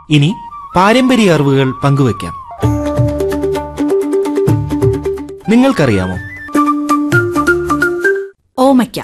ഇനി പാരമ്പര്യ അറിവുകൾ പങ്കുവയ്ക്കാം നിങ്ങൾക്കറിയാമോ ഓമയ്ക്ക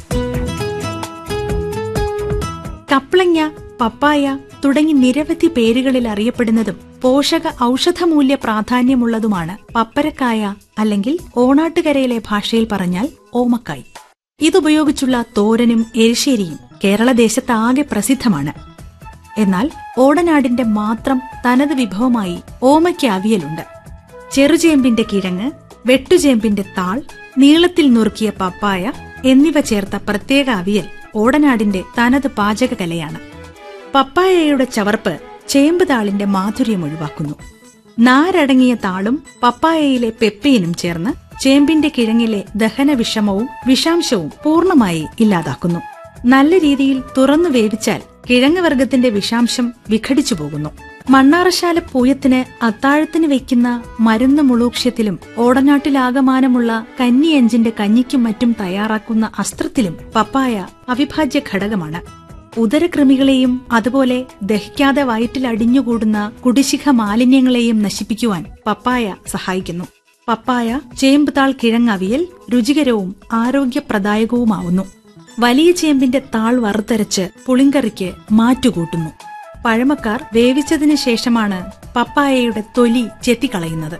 കപ്ലങ്ങ പപ്പായ തുടങ്ങി നിരവധി പേരുകളിൽ അറിയപ്പെടുന്നതും പോഷക ഔഷധമൂല്യ പ്രാധാന്യമുള്ളതുമാണ് പപ്പരക്കായ അല്ലെങ്കിൽ ഓണാട്ടുകരയിലെ ഭാഷയിൽ പറഞ്ഞാൽ ഓമക്കായ് ഇതുപയോഗിച്ചുള്ള തോരനും എരിശ്ശേരിയും കേരളദേശത്താകെ പ്രസിദ്ധമാണ് എന്നാൽ ഓടനാടിന്റെ മാത്രം തനത് വിഭവമായി ഓമയ്ക്ക് അവിയലുണ്ട് ചെറുചേമ്പിന്റെ കിഴങ്ങ് വെട്ടുചേമ്പിന്റെ താൾ നീളത്തിൽ നുറുക്കിയ പപ്പായ എന്നിവ ചേർത്ത പ്രത്യേക അവിയൽ ഓടനാടിന്റെ തനത് പാചകകലയാണ് പപ്പായയുടെ ചവർപ്പ് ചേമ്പ് താളിന്റെ മാധുര്യം ഒഴിവാക്കുന്നു നാരടങ്ങിയ താളും പപ്പായയിലെ പെപ്പയിനും ചേർന്ന് ചേമ്പിന്റെ കിഴങ്ങിലെ ദഹന വിഷമവും വിഷാംശവും പൂർണ്ണമായി ഇല്ലാതാക്കുന്നു നല്ല രീതിയിൽ തുറന്നു വേവിച്ചാൽ കിഴങ്ങ് വർഗത്തിന്റെ വിഷാംശം വിഘടിച്ചു പോകുന്നു മണ്ണാറശാല പൂയത്തിന് അത്താഴത്തിന് വെക്കുന്ന മരുന്ന് മുളൂക്ഷ്യത്തിലും ഓടനാട്ടിലാകമാനമുള്ള കന്നിയഞ്ചിന്റെ കഞ്ഞിക്കും മറ്റും തയ്യാറാക്കുന്ന അസ്ത്രത്തിലും പപ്പായ അവിഭാജ്യ ഘടകമാണ് ഉദരകൃമികളെയും അതുപോലെ ദഹിക്കാതെ വയറ്റിൽ അടിഞ്ഞുകൂടുന്ന കുടിശിഖ മാലിന്യങ്ങളെയും നശിപ്പിക്കുവാൻ പപ്പായ സഹായിക്കുന്നു പപ്പായ ചേമ്പുതാൾ കിഴങ്ങവിയൽ രുചികരവും ആരോഗ്യപ്രദായകവുമാവുന്നു വലിയ ചേമ്പിന്റെ താൾ വറുത്തരച്ച് പുളിങ്കറിക്ക് മാറ്റുകൂട്ടുന്നു പഴമക്കാർ വേവിച്ചതിന് ശേഷമാണ് പപ്പായയുടെ തൊലി ചെത്തിക്കളയുന്നത്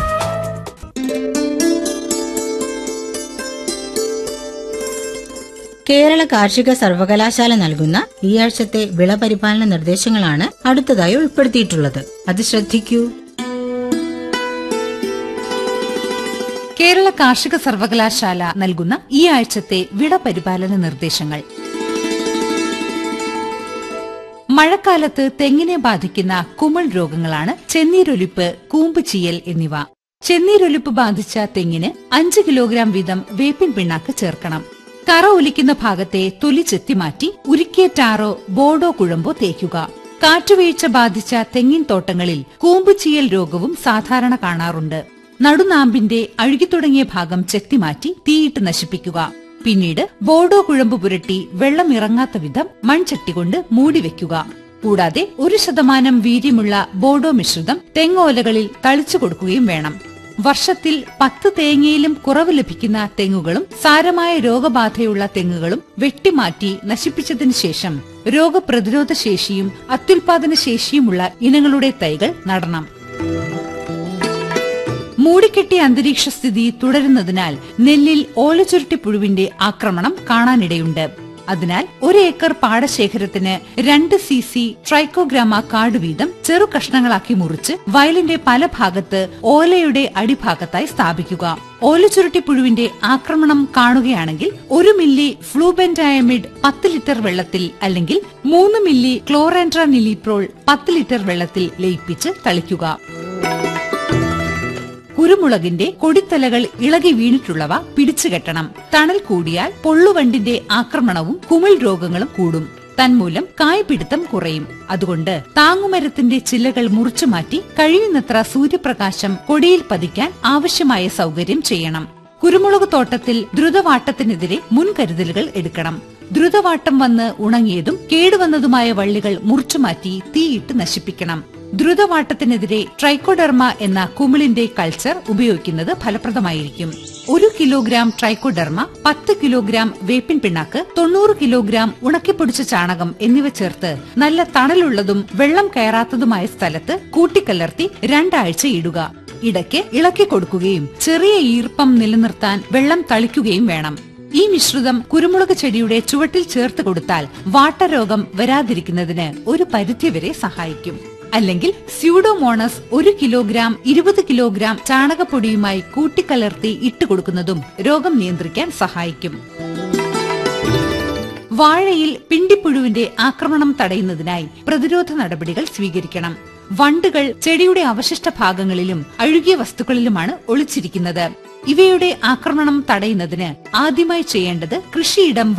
കേരള കാർഷിക സർവകലാശാല നൽകുന്ന ഈ ആഴ്ചത്തെ വിളപരിപാലന നിർദ്ദേശങ്ങളാണ് അടുത്തതായി ഉൾപ്പെടുത്തിയിട്ടുള്ളത് അത് ശ്രദ്ധിക്കൂ കേരള കാർഷിക സർവകലാശാല നൽകുന്ന ഈ ആഴ്ചത്തെ വിള പരിപാലന നിർദ്ദേശങ്ങൾ മഴക്കാലത്ത് തെങ്ങിനെ ബാധിക്കുന്ന കുമിൾ രോഗങ്ങളാണ് ചെന്നീരൊലിപ്പ് കൂമ്പ് ചീയൽ എന്നിവ ചെന്നീരൊലിപ്പ് ബാധിച്ച തെങ്ങിന് അഞ്ച് കിലോഗ്രാം വീതം വേപ്പിൻ പിണ്ണാക്ക് ചേർക്കണം കറ ഒലിക്കുന്ന ഭാഗത്തെ തൊലി ചെത്തിമാറ്റി ഉരുക്കിയ ടാറോ ബോർഡോ കുഴമ്പോ തേക്കുക കാറ്റുവീഴ്ച ബാധിച്ച തെങ്ങിൻ തോട്ടങ്ങളിൽ കൂമ്പ് ചീയൽ രോഗവും സാധാരണ കാണാറുണ്ട് നടുനാമ്പിന്റെ അഴുകിത്തുടങ്ങിയ ഭാഗം ചെത്തിമാറ്റി തീയിട്ട് നശിപ്പിക്കുക പിന്നീട് ബോർഡോ കുഴമ്പ് പുരട്ടി വെള്ളം ഇറങ്ങാത്ത വിധം മൺചട്ടി കൊണ്ട് മൂടിവെക്കുക കൂടാതെ ഒരു ശതമാനം വീര്യമുള്ള ബോർഡോ മിശ്രിതം തെങ്ങോലകളിൽ തളിച്ചു കൊടുക്കുകയും വേണം വർഷത്തിൽ പത്ത് തേങ്ങയിലും കുറവ് ലഭിക്കുന്ന തെങ്ങുകളും സാരമായ രോഗബാധയുള്ള തെങ്ങുകളും വെട്ടിമാറ്റി നശിപ്പിച്ചതിനു ശേഷം രോഗപ്രതിരോധ ശേഷിയും അത്യുൽപാദന ശേഷിയുമുള്ള ഇനങ്ങളുടെ തൈകൾ നടണം മൂടിക്കെട്ടിയ അന്തരീക്ഷ സ്ഥിതി തുടരുന്നതിനാൽ നെല്ലിൽ ഓലച്ചുരുട്ടി പുഴുവിന്റെ ആക്രമണം കാണാനിടയുണ്ട് അതിനാൽ ഒരു ഏക്കർ പാടശേഖരത്തിന് രണ്ട് സി സി ട്രൈക്കോഗ്രാമ കാട് വീതം ചെറു കഷ്ണങ്ങളാക്കി മുറിച്ച് വയലിന്റെ പല ഭാഗത്ത് ഓലയുടെ അടിഭാഗത്തായി സ്ഥാപിക്കുക ഓലച്ചുരുട്ടി പുഴുവിന്റെ ആക്രമണം കാണുകയാണെങ്കിൽ ഒരു മില്ലി ഫ്ലൂബെൻഡായമിഡ് പത്ത് ലിറ്റർ വെള്ളത്തിൽ അല്ലെങ്കിൽ മൂന്ന് മില്ലി ക്ലോറാൻഡ്ര നിലിപ്രോൾ പത്ത് ലിറ്റർ വെള്ളത്തിൽ ലയിപ്പിച്ച് തളിക്കുക കുരുമുളകിന്റെ കൊടിത്തലകൾ ഇളകി വീണിട്ടുള്ളവ പിടിച്ചുകെട്ടണം തണൽ കൂടിയാൽ പൊള്ളുവണ്ടിന്റെ ആക്രമണവും കുമിൾ രോഗങ്ങളും കൂടും തന്മൂലം കായ്പിടുത്തം കുറയും അതുകൊണ്ട് താങ്ങുമരത്തിന്റെ ചില്ലകൾ മുറിച്ചു മാറ്റി കഴിയുന്നത്ര സൂര്യപ്രകാശം കൊടിയിൽ പതിക്കാൻ ആവശ്യമായ സൗകര്യം ചെയ്യണം കുരുമുളക് തോട്ടത്തിൽ ദ്രുതവാട്ടത്തിനെതിരെ മുൻകരുതലുകൾ എടുക്കണം ദ്രുതവാട്ടം വന്ന് ഉണങ്ങിയതും കേടുവന്നതുമായ വള്ളികൾ മുറിച്ചുമാറ്റി തീയിട്ട് നശിപ്പിക്കണം ദ്രുതവാട്ടത്തിനെതിരെ ട്രൈക്കോഡെർമ എന്ന കുമിളിന്റെ കൾച്ചർ ഉപയോഗിക്കുന്നത് ഫലപ്രദമായിരിക്കും ഒരു കിലോഗ്രാം ട്രൈക്കോഡെർമ പത്ത് കിലോഗ്രാം വേപ്പിൻ പിണ്ണാക്ക് തൊണ്ണൂറ് കിലോഗ്രാം ഉണക്കിപ്പൊടിച്ച ചാണകം എന്നിവ ചേർത്ത് നല്ല തണലുള്ളതും വെള്ളം കയറാത്തതുമായ സ്ഥലത്ത് കൂട്ടിക്കലർത്തി രണ്ടാഴ്ച ഇടുക ഇടയ്ക്ക് ഇളക്കി കൊടുക്കുകയും ചെറിയ ഈർപ്പം നിലനിർത്താൻ വെള്ളം തളിക്കുകയും വേണം ഈ മിശ്രിതം കുരുമുളക് ചെടിയുടെ ചുവട്ടിൽ ചേർത്ത് കൊടുത്താൽ വാട്ടരോഗം വരാതിരിക്കുന്നതിന് ഒരു പരിധിവരെ സഹായിക്കും അല്ലെങ്കിൽ സ്യൂഡോമോണസ് ഒരു കിലോഗ്രാം ഇരുപത് കിലോഗ്രാം ചാണകപ്പൊടിയുമായി കൂട്ടിക്കലർത്തി ഇട്ടുകൊടുക്കുന്നതും രോഗം നിയന്ത്രിക്കാൻ സഹായിക്കും വാഴയിൽ പിണ്ടിപ്പുഴുവിന്റെ ആക്രമണം തടയുന്നതിനായി പ്രതിരോധ നടപടികൾ സ്വീകരിക്കണം വണ്ടുകൾ ചെടിയുടെ അവശിഷ്ട ഭാഗങ്ങളിലും അഴുകിയ വസ്തുക്കളിലുമാണ് ഒളിച്ചിരിക്കുന്നത് ഇവയുടെ ആക്രമണം തടയുന്നതിന് ആദ്യമായി ചെയ്യേണ്ടത് കൃഷിയിടം